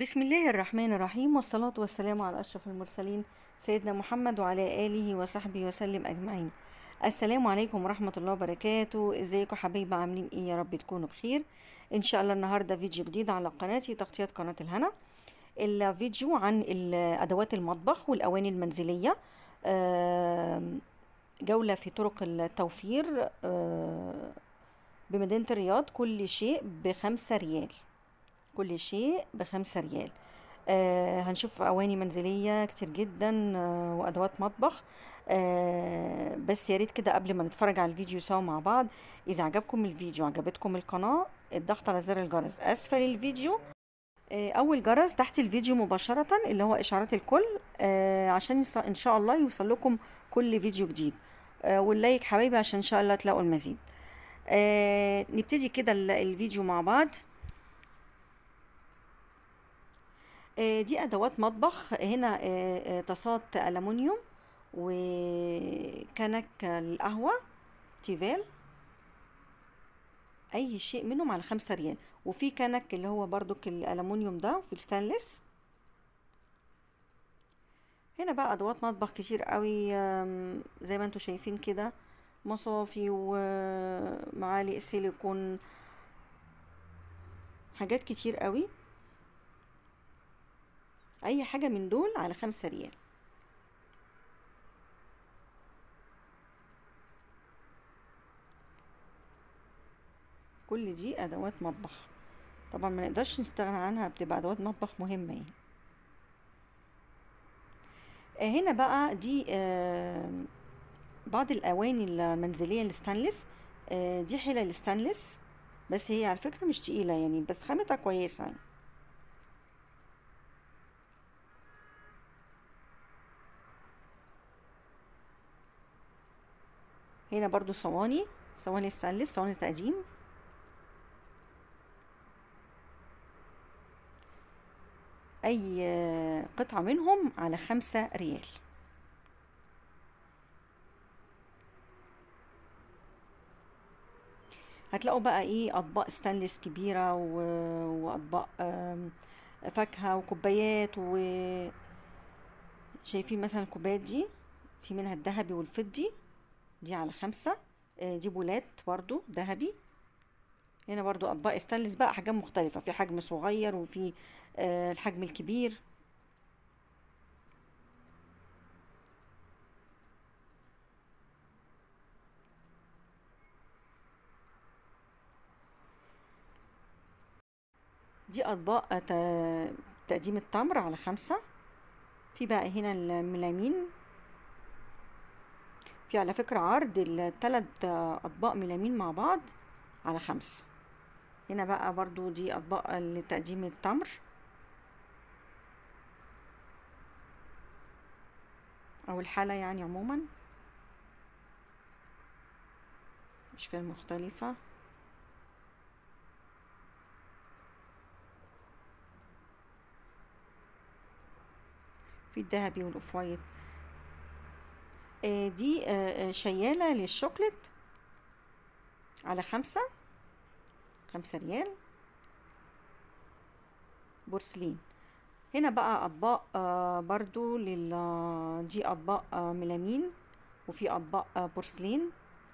بسم الله الرحمن الرحيم والصلاة والسلام على أشرف المرسلين سيدنا محمد وعلى آله وصحبه وسلم أجمعين السلام عليكم ورحمة الله وبركاته ازيكم حبايبي عاملين ايه يا رب تكونوا بخير ان شاء الله النهاردة فيديو جديد على قناتي تغطية قناة الهنا الفيديو عن ال- أدوات المطبخ والأواني المنزلية آم، جولة في طرق التوفير آه، بمدينة الرياض كل شيء بخمسة ريال كل شيء بخمسة ريال آه هنشوف أواني منزلية كتير جدا آه وأدوات مطبخ آه بس يا ريت كده قبل ما نتفرج على الفيديو سوا مع بعض إذا عجبكم الفيديو عجبتكم القناة الضغط على زر الجرس أسفل الفيديو آه أول جرس تحت الفيديو مباشرة اللي هو إشعارات الكل آه عشان يص- إن شاء الله يوصل لكم كل فيديو جديد آه واللايك حبايبي عشان إن شاء الله تلاقوا المزيد آه نبتدي كده ال- الفيديو مع بعض آه، دي ادوات مطبخ هنا آه، آه، طاسات الومنيوم وكنك القهوه تيفال اي شيء منهم على خمسة ريال وفي كنك اللي هو برضك الالومنيوم ده في الستانلس هنا بقى ادوات مطبخ كتير قوي آم، زي ما انتم شايفين كده مصافي ومعالق سيليكون حاجات كتير قوي اي حاجة من دول على خمسة ريال كل دي ادوات مطبخ طبعا ما نقدرش نستغنى عنها بتبقى ادوات مطبخ مهمة يعني آه، هنا بقى دي آه، بعض الاواني المنزلية الستانلس آه، دي حلل الستانلس بس هي على فكرة مش تقيلة يعني بس خامتها كويسة يعني هنا برضو صواني صواني ستانلس صواني تقديم اي آه، قطعة منهم على خمسة ريال هتلاقوا بقى ايه اطباق ستانلس كبيرة و... واطباق آم، فاكهة وكوبايات و شايفين مثلا الكوبايات دي في منها الذهبي والفضي دي على خمسة آه، دي بولات برضو ذهبي هنا برضو اطباق ستانلس بقى احجام مختلفة في حجم صغير وفي آه، الحجم الكبير دي اطباق آه، ت- تقديم التمر على خمسة في بقى هنا الميلامين في على فكرة عرض التلات آه، اطباق ميلامين مع بعض على خمسة هنا بقى برضو دي اطباق لتقديم التمر او الحالة يعني عموما اشكال مختلفة في الذهبي والاوف وايت آه، دي آه، آه، شيالة للشوكليت على خمسة خمسة ريال بورسلين هنا بقى اطباق آه، برضو لل آه، دي اطباق آه، ميلامين وفي اطباق آه، بورسلين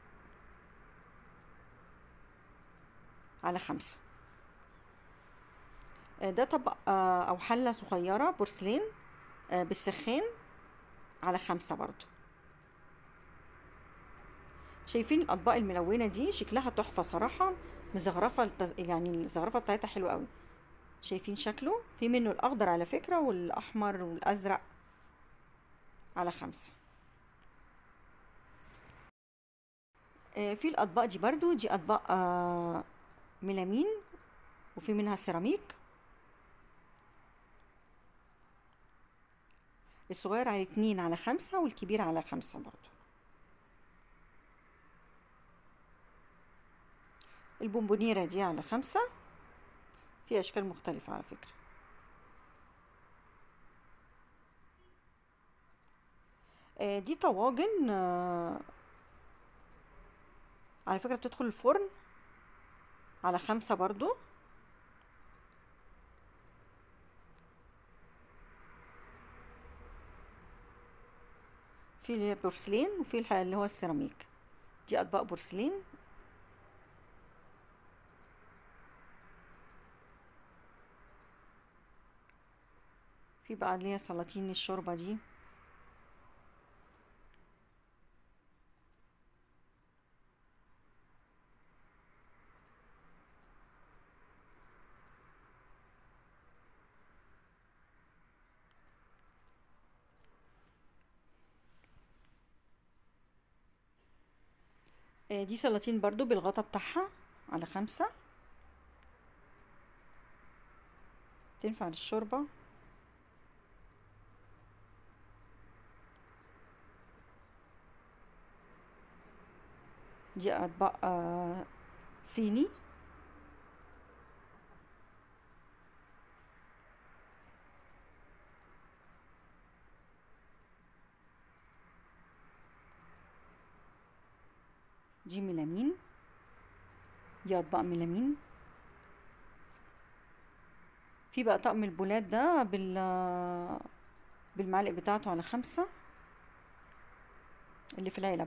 على خمسة آه، ده طبق آه، او حلة صغيرة بورسلين آه، بالسخان على خمسة برضو شايفين الاطباق الملونة دي شكلها تحفة صراحة مزخرفة التز... يعني الزخرفة بتاعتها حلوة قوي شايفين شكله في منه الاخضر على فكرة والاحمر والازرق على خمسة آه، في الاطباق دي برضو دي اطباق آه، ميلامين وفي منها سيراميك الصغير على اتنين على خمسة والكبير على خمسة برضو البونبونيرة دي على خمسة في أشكال مختلفة على فكرة آه، دي طواجن آه، على فكرة بتدخل الفرن على خمسة برضو في اللي هي بورسلين وفي الح- اللي هو السيراميك دي اطباق بورسلين في بقى اللي هي سلاطين الشوربة دي آه، دي سلاطين برضو بالغطا بتاعها على خمسة تنفع للشوربة دي أطباق آه، صيني دي ميلامين دي أطباق ميلامين في بقى طقم البولات ده بال بالمعلق بتاعته على خمسة اللي في العلب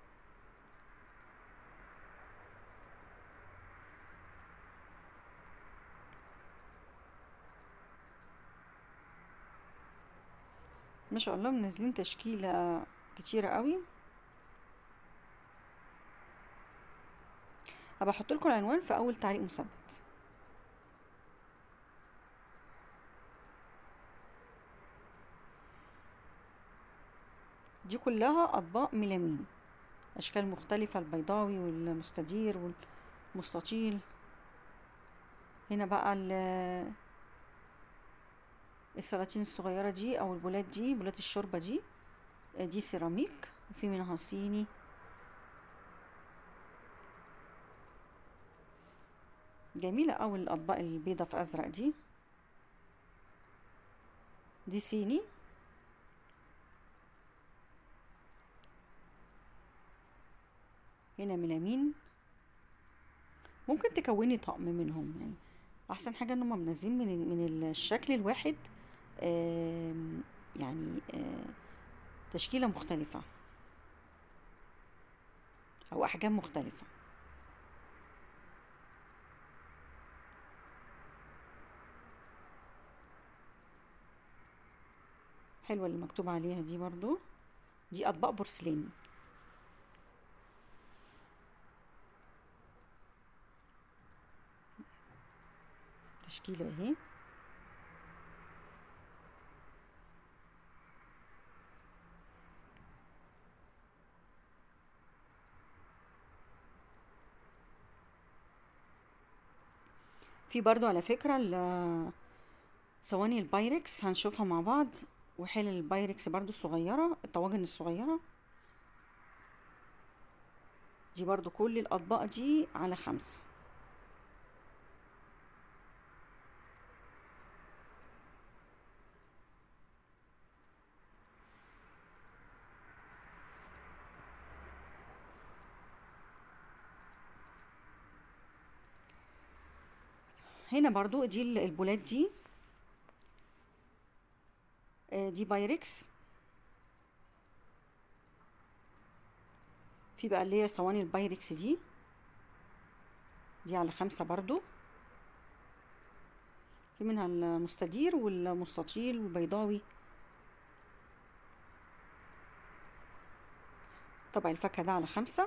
ما شاء الله منزلين تشكيلة كتيرة قوي هبقى احط لكم العنوان في اول تعليق مثبت دي كلها اطباق ميلامين اشكال مختلفة البيضاوي والمستدير والمستطيل هنا بقى ال- السلاطين الصغيرة دي او البولات دي بولات الشوربة دي آه، دي سيراميك وفي منها صيني جميلة أوي الأطباق البيضة في أزرق دي دي صيني هنا ميلامين ممكن تكوني طقم منهم يعني أحسن حاجة إن هما منزلين من من الشكل الواحد آم، يعني آه، تشكيلة مختلفة أو أحجام مختلفة حلوة اللي مكتوب عليها دي برضو دي أطباق بورسلين تشكيلة اهي في برضو على فكرة ال- صواني البايركس هنشوفها مع بعض وحلل البايركس برضو الصغيرة الطواجن الصغيرة دي برضو كل الأطباق دي على خمسة هنا برضو دي ال- البولات دي آه، دي بايركس في بقى اللي هي صواني البايركس دي دي على خمسة برضو في منها المستدير والمستطيل والبيضاوي طبق الفاكهة ده على خمسة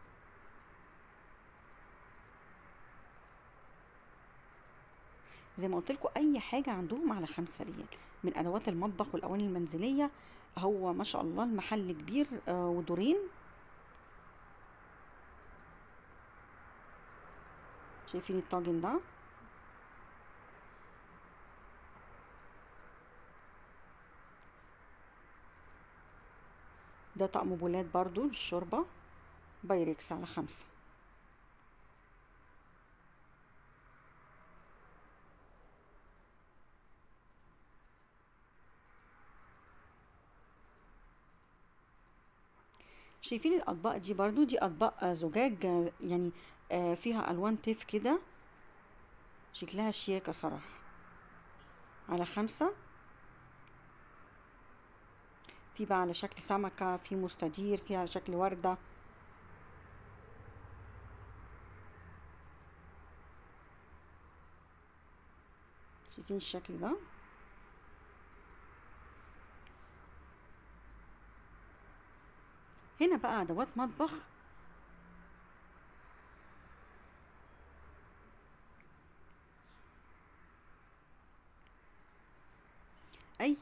زي ما قلت لكم اي حاجة عندهم على خمسة ريال من ادوات المطبخ والاواني المنزلية هو ما شاء الله المحل كبير آه، ودورين شايفين الطاجن ده ده طقم بولات برضو للشوربة بايركس على خمسة شايفين الاطباق دي برضو دي اطباق آه، زجاج آه، يعني آه، فيها الوان تيف كده شكلها شياكة صراحة على خمسة في بقى على شكل سمكة في مستدير في على شكل وردة شايفين الشكل ده هنا بقى ادوات مطبخ اي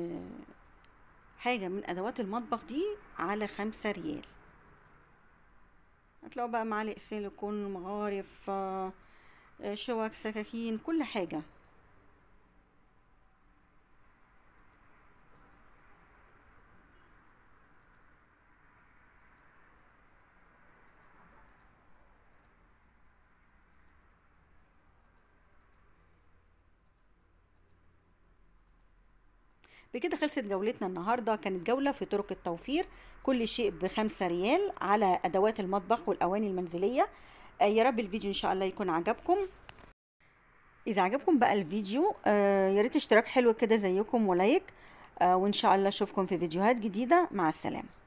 حاجة من ادوات المطبخ دي على خمسة ريال هتلاقوا بقى معالق سيليكون مغارف آه، آه، شوك سكاكين كل حاجة بكده خلصت جولتنا النهاردة كانت جولة في طرق التوفير كل شيء بخمسة ريال على أدوات المطبخ والأواني المنزلية آه، يا رب الفيديو إن شاء الله يكون عجبكم إذا عجبكم بقى الفيديو آه، يا ريت اشتراك حلو كده زيكم ولايك آه، وإن شاء الله أشوفكم في فيديوهات جديدة مع السلامة